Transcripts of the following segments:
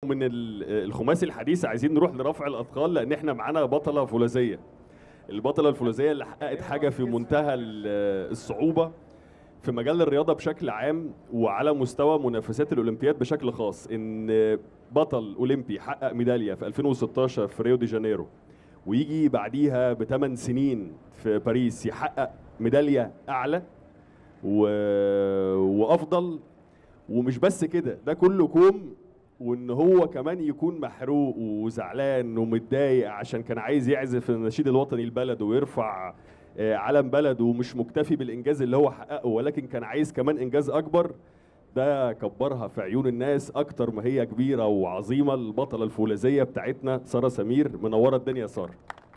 من ال- الخماسي الحديث عايزين نروح لرفع الاثقال لان احنا معانا بطله فولاذيه البطله الفولاذيه اللي حققت حاجه في منتهى ال- الصعوبه في مجال الرياضه بشكل عام وعلى مستوى منافسات الاولمبياد بشكل خاص ان بطل اولمبي حقق ميداليه في 2016 في ريو دي جانيرو ويجي بعديها بثمان سنين في باريس يحقق ميداليه اعلى و... وافضل ومش بس كده ده كله كوم وان هو كمان يكون محروق وزعلان ومتضايق عشان كان عايز يعزف النشيد الوطني لبلده ويرفع آه، علم بلده ومش مكتفي بالانجاز اللي هو حققه ولكن كان عايز كمان انجاز اكبر ده كبرها في عيون الناس اكتر ما هي كبيره وعظيمه البطله الفولاذيه بتاعتنا ساره سمير منوره الدنيا يا ساره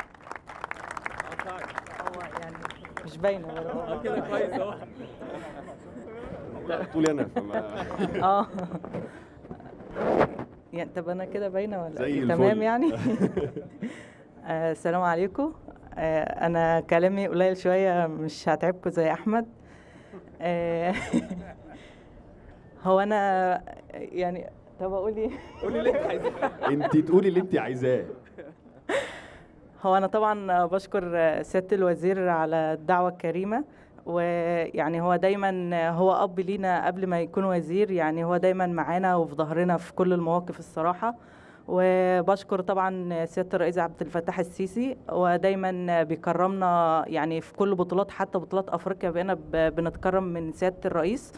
هو يعني مش باينه برضه. كده كويس اهو طولي انا فما اه يعني طب انا كده باينه ولا زي إيه؟ الفل. تمام يعني آه، السلام عليكم آه، انا كلامي قليل شويه مش هتعبكم زي احمد آه، هو انا يعني طب اقول ايه قولي اللي انت عايزاه انت تقولي اللي انت عايزاه هو أنا طبعا بشكر سيادة الوزير على الدعوة الكريمة ويعني هو دايما هو أب لينا قبل ما يكون وزير يعني هو دايما معانا وفي ظهرنا في كل المواقف الصراحة وبشكر طبعا سيادة الرئيس عبد الفتاح السيسي ودايما بيكرمنا يعني في كل بطولات حتى بطولات أفريقيا بقينا ب- بنتكرم من سيادة الرئيس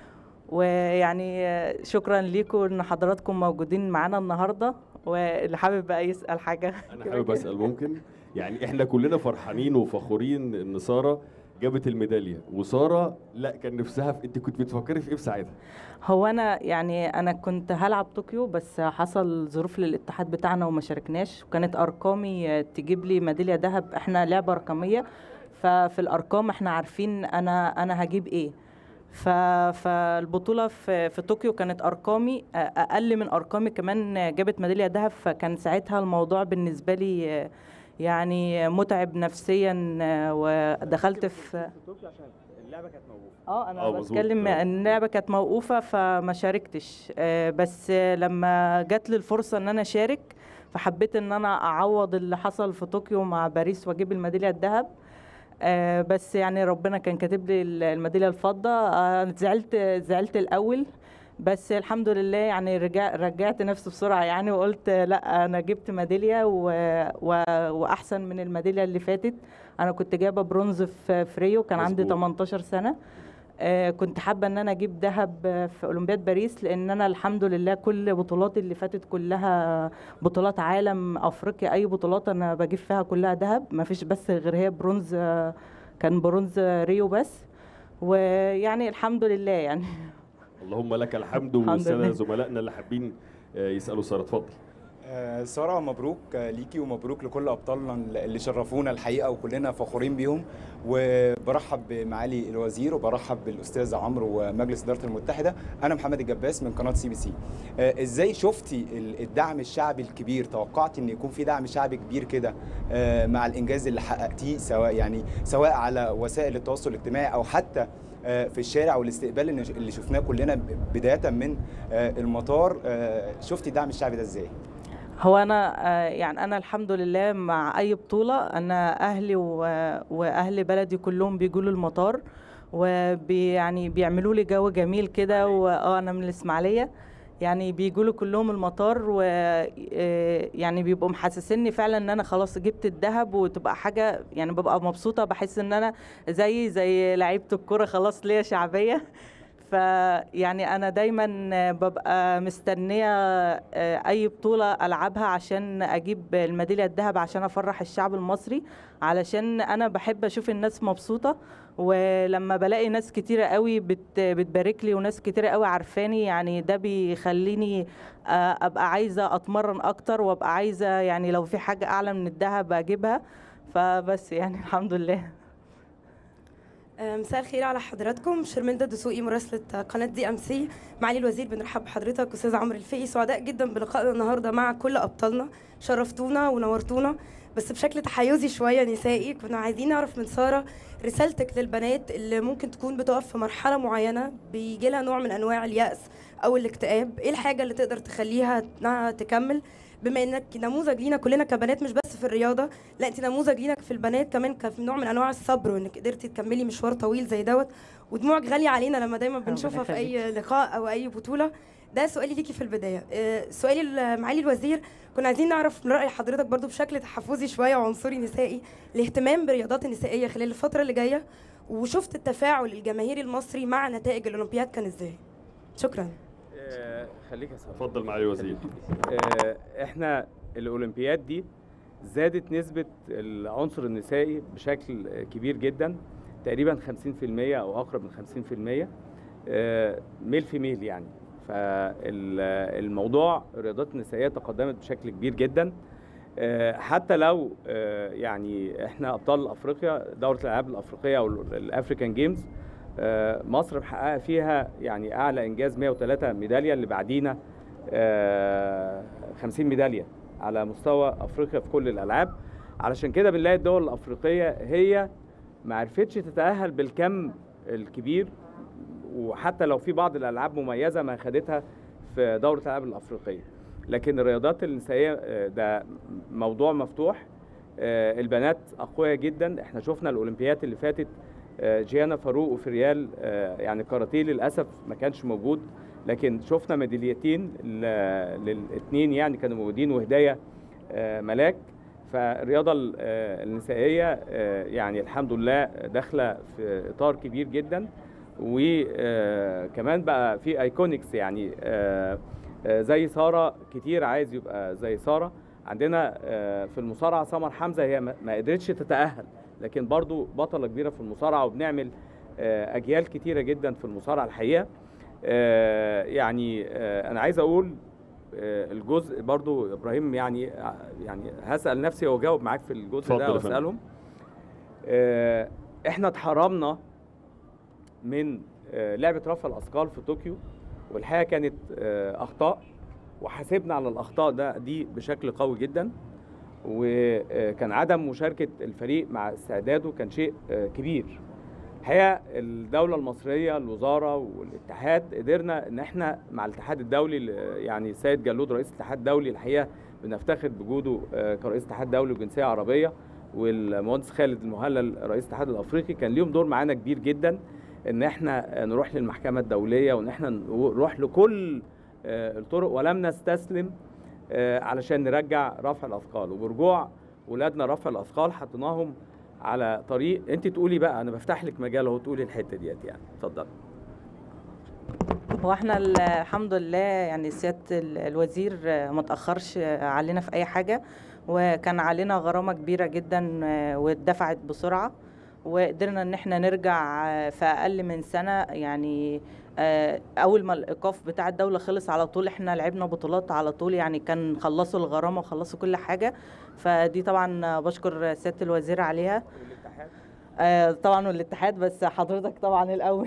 ويعني شكرا ليكم ان حضراتكم موجودين معانا النهارده واللي حابب بقى يسال حاجه انا حابب اسال ممكن يعني احنا كلنا فرحانين وفخورين ان ساره جابت الميداليه وساره لا كان نفسها في انت كنت بتفكري في ايه في ساعتها هو انا يعني انا كنت هلعب طوكيو بس حصل ظروف للاتحاد بتاعنا وما شاركناش وكانت ارقامي تجيب لي ميداليه ذهب احنا لعبه رقميه ففي الارقام احنا عارفين انا انا هجيب ايه ف... فالبطوله في في طوكيو كانت ارقامي اقل من ارقامي كمان جابت ميداليه ذهب فكان ساعتها الموضوع بالنسبه لي يعني متعب نفسيا ودخلت في اللعبه كانت موجوده اه انا آه، مظبوط. بتكلم آه. ان اللعبه كانت موقوفه فما شاركتش آه، بس لما جات لي الفرصه ان انا اشارك فحبيت ان انا اعوض اللي حصل في طوكيو مع باريس واجيب الميداليه الذهب آه، بس يعني ربنا كان كاتب لي الميداليه الفضه آه، زعلت زعلت الاول بس الحمد لله يعني رجع رجعت نفسي بسرعه يعني وقلت لا انا جبت ميداليه و... و... واحسن من الميداليه اللي فاتت انا كنت جايبه برونز في في ريو كان عندي مظبوط. 18 سنه آه، كنت حابه ان انا اجيب ذهب في اولمبياد باريس لان انا الحمد لله كل بطولاتي اللي فاتت كلها بطولات عالم افريقيا اي بطولات انا بجيب فيها كلها ذهب ما فيش بس غير هي برونز آه، كان برونز ريو بس ويعني الحمد لله يعني اللهم لك الحمد الحمد والساده لله. زملائنا اللي حابين آه، يسالوا ساره اتفضل آه، سارة مبروك آه، ليكي ومبروك لكل أبطالنا اللي شرفونا الحقيقة وكلنا فخورين بيهم وبرحب بمعالي الوزير وبرحب بالأستاذ عمرو ومجلس إدارة المتحدة أنا محمد الجباس من قناة سي بي سي آه، إزاي شفتي ال- الدعم الشعبي الكبير توقعتي إن يكون في دعم شعبي كبير كده آه، مع الإنجاز اللي حققتيه سواء يعني سواء على وسائل التواصل الاجتماعي أو حتى آه، في الشارع والاستقبال اللي اللي شفناه كلنا بداية من آه، المطار آه، شفتي الدعم الشعبي ده إزاي؟ هو انا آه، يعني انا الحمد لله مع اي بطوله انا اهلي و- واهل بلدي كلهم بيجوا المطار وبي يعني بيعملوا لي جو جميل كده واه انا من الاسماعيليه يعني بيجوا لي كلهم المطار و آه، يعني بيبقوا محسسيني فعلا ان انا خلاص جبت الذهب وتبقى حاجه يعني ببقى مبسوطه بحس ان انا زي زي لعيبه الكوره خلاص ليا شعبيه فيعني انا دايما ببقى مستنيه آه، اي بطوله العبها عشان اجيب الميداليه الذهب عشان افرح الشعب المصري علشان انا بحب اشوف الناس مبسوطه ولما بلاقي ناس كتيره قوي بت بتبارك لي وناس كتيره قوي عارفاني يعني ده بيخليني آه، ابقى عايزه اتمرن اكتر وابقى عايزه يعني لو في حاجه اعلى من الذهب اجيبها فبس يعني الحمد لله آه، مساء الخير على حضراتكم شرمنده دسوقي مراسله قناه دي ام سي معالي الوزير بنرحب بحضرتك استاذ عمرو الفقي سعداء جدا بلقائنا النهارده مع كل ابطالنا شرفتونا ونورتونا بس بشكل تحيزي شويه نسائي كنا عايزين نعرف من ساره رسالتك للبنات اللي ممكن تكون بتقف في مرحله معينه بيجي لها نوع من انواع اليأس او الاكتئاب ايه الحاجه اللي تقدر تخليها انها تكمل بما انك نموذج لينا كلنا كبنات مش بس في الرياضه لا انت نموذج لينا في البنات كمان كنوع من انواع الصبر وانك قدرتي تكملي مشوار طويل زي دوت ودموعك غاليه علينا لما دايما بنشوفها في اي لقاء او اي بطوله ده سؤالي ليكي في البدايه آه، سؤالي لمعالي الوزير كنا عايزين نعرف من راي حضرتك برضو بشكل تحفظي شويه وعنصري نسائي الاهتمام بالرياضات النسائيه خلال الفتره اللي جايه وشفت التفاعل الجماهيري المصري مع نتائج الاولمبياد كان ازاي شكرا آه، خليك يا سارة. اتفضل معالي الوزير آه، احنا الاولمبياد دي زادت نسبة العنصر النسائي بشكل كبير جدا تقريبا 50% او اقرب من 50% آه، ميل في ميل يعني فالموضوع الرياضات النسائية تقدمت بشكل كبير جدا آه، حتى لو آه، يعني احنا ابطال افريقيا دورة الالعاب الافريقية او الافريكان جيمز آه، مصر محققة فيها يعني اعلى انجاز 103 ميدالية اللي بعدينا آه، 50 ميداليه على مستوى افريقيا في كل الالعاب علشان كده بنلاقي الدول الافريقيه هي ما عرفتش تتاهل بالكم الكبير وحتى لو في بعض الالعاب مميزه ما خدتها في دوره الالعاب الافريقيه لكن الرياضات النسائيه آه، ده موضوع مفتوح آه، البنات اقوياء جدا احنا شفنا الاولمبيات اللي فاتت آه، جيانا فاروق وفريال آه، يعني الكاراتيه للاسف ما كانش موجود لكن شفنا ميداليتين للاثنين يعني كانوا موجودين وهدايا آه، ملاك فالرياضه ال- آه، النسائيه آه، يعني الحمد لله داخله في اطار كبير جدا وكمان بقى في ايكونكس يعني آه، آه، زي ساره كتير عايز يبقى زي ساره عندنا آه، في المصارعه سمر حمزه هي ما ما قدرتش تتاهل لكن برضو بطله كبيره في المصارعه وبنعمل آه، اجيال كتيره جدا في المصارعه الحقيقه آه، يعني آه، انا عايز اقول آه، الجزء برضو ابراهيم يعني يعني هسال نفسي واجاوب معاك في الجزء اتفضل ده يا فندم. واسالهم آه، احنا اتحرمنا من آه، لعبه رفع الاثقال في طوكيو والحقيقه كانت آه، اخطاء وحاسبنا على الاخطاء ده دي بشكل قوي جدا وكان عدم مشاركه الفريق مع استعداده كان شيء آه، كبير الحقيقه الدوله المصريه الوزاره والاتحاد قدرنا ان احنا مع الاتحاد الدولي ل- يعني السيد جلود رئيس الاتحاد الدولي الحقيقه بنفتخر بوجوده آه، كرئيس اتحاد دولي وجنسيه عربيه والمهندس خالد المهلل رئيس الاتحاد الافريقي كان ليهم دور معانا كبير جدا ان احنا نروح للمحكمه الدوليه وان احنا نروح لكل آه، الطرق ولم نستسلم آه، علشان نرجع رفع الاثقال وبرجوع ولادنا رفع الاثقال حطيناهم على طريق انت تقولي بقى انا بفتح لك مجال اهو تقولي الحته ديت يعني اتفضل هو احنا ال- الحمد لله يعني سياده ال- الوزير آه، ما تاخرش آه، علينا في اي حاجه وكان علينا غرامه كبيره جدا آه، واتدفعت بسرعه وقدرنا ان احنا نرجع آه، في اقل من سنه يعني آه، اول ما الايقاف بتاع الدوله خلص على طول احنا لعبنا بطولات على طول يعني كان خلصوا الغرامه وخلصوا كل حاجه فدي طبعا بشكر سياده الوزير عليها آه، طبعا والاتحاد بس حضرتك طبعا الاول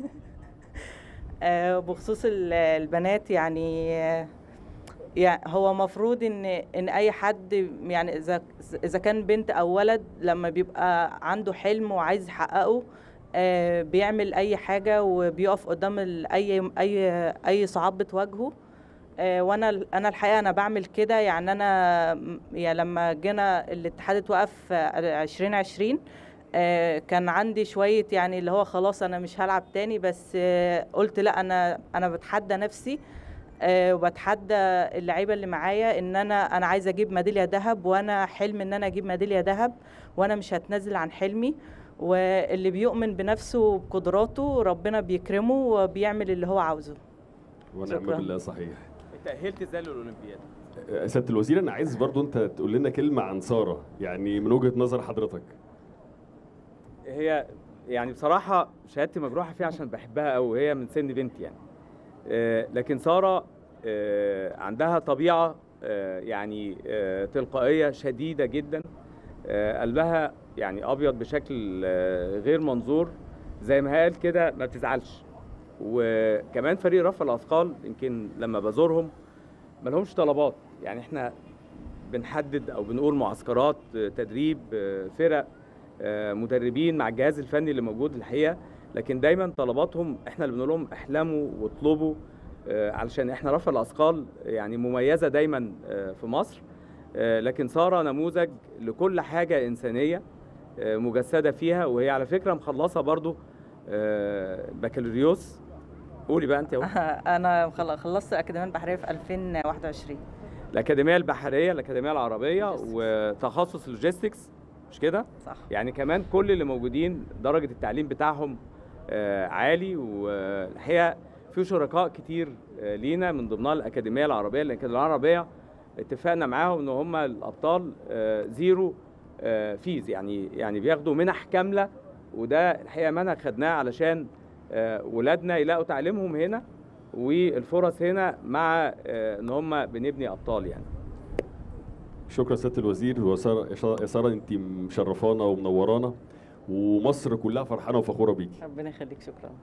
آه، بخصوص ال- البنات يعني آه، يعني هو مفروض ان ان اي حد يعني اذا اذا كان بنت او ولد لما بيبقى عنده حلم وعايز يحققه آه، بيعمل اي حاجه وبيقف قدام ال- اي اي اي صعاب بتواجهه آه، وانا انا الحقيقه انا بعمل كده يعني انا م- يعني لما جينا الاتحاد اتوقف آه، 2020 آه، كان عندي شويه يعني اللي هو خلاص انا مش هلعب تاني بس آه، قلت لا انا انا بتحدى نفسي آه، وبتحدى اللعيبه اللي معايا ان انا انا عايزه اجيب ميداليه ذهب وانا حلم ان انا اجيب ميداليه ذهب وانا مش هتنازل عن حلمي واللي بيؤمن بنفسه وبقدراته ربنا بيكرمه وبيعمل اللي هو عاوزه ونعم شكراً. بالله صحيح تاهلت ازاي للاولمبياد آه، سياده الوزير انا عايز برضو انت تقول لنا كلمه عن ساره يعني من وجهه نظر حضرتك هي يعني بصراحه شهادتي مجروحه فيها عشان بحبها قوي وهي من سن بنتي يعني آه، لكن ساره آه، عندها طبيعه آه، يعني آه، تلقائيه شديده جدا آه، قلبها يعني ابيض بشكل آه، غير منظور زي ما قال كده ما بتزعلش وكمان فريق رفع الاثقال يمكن لما بزورهم ما لهمش طلبات يعني احنا بنحدد او بنقول معسكرات آه، تدريب آه، فرق آه، مدربين مع الجهاز الفني اللي موجود الحقيقه لكن دايما طلباتهم احنا اللي بنقول لهم احلموا واطلبوا آه، علشان احنا رفع الاثقال يعني مميزه دايما آه، في مصر آه، لكن ساره نموذج لكل حاجه انسانيه آه، مجسده فيها وهي على فكره مخلصه برضو آه، بكالوريوس قولي بقى انت اهو انا خل- خلصت اكاديميه البحريه في 2021 الاكاديميه البحريه الاكاديميه العربيه Logistics. وتخصص لوجيستكس مش كده صح يعني كمان كل اللي موجودين درجه التعليم بتاعهم آه، عالي والحقيقه في شركاء كتير آه، لينا من ضمنها الاكاديميه العربيه الاكاديميه العربيه اتفقنا معاهم ان هم الابطال آه، زيرو آه، فيز يعني يعني بياخدوا منح كامله وده الحقيقه منهج خدناه علشان آه، ولادنا يلاقوا تعليمهم هنا والفرص هنا مع آه، ان هم بنبني ابطال يعني شكرا سياده الوزير وساره يا ساره انت مشرفانا ومنورانا ومصر كلها فرحانه وفخوره بيكي ربنا يخليك شكرا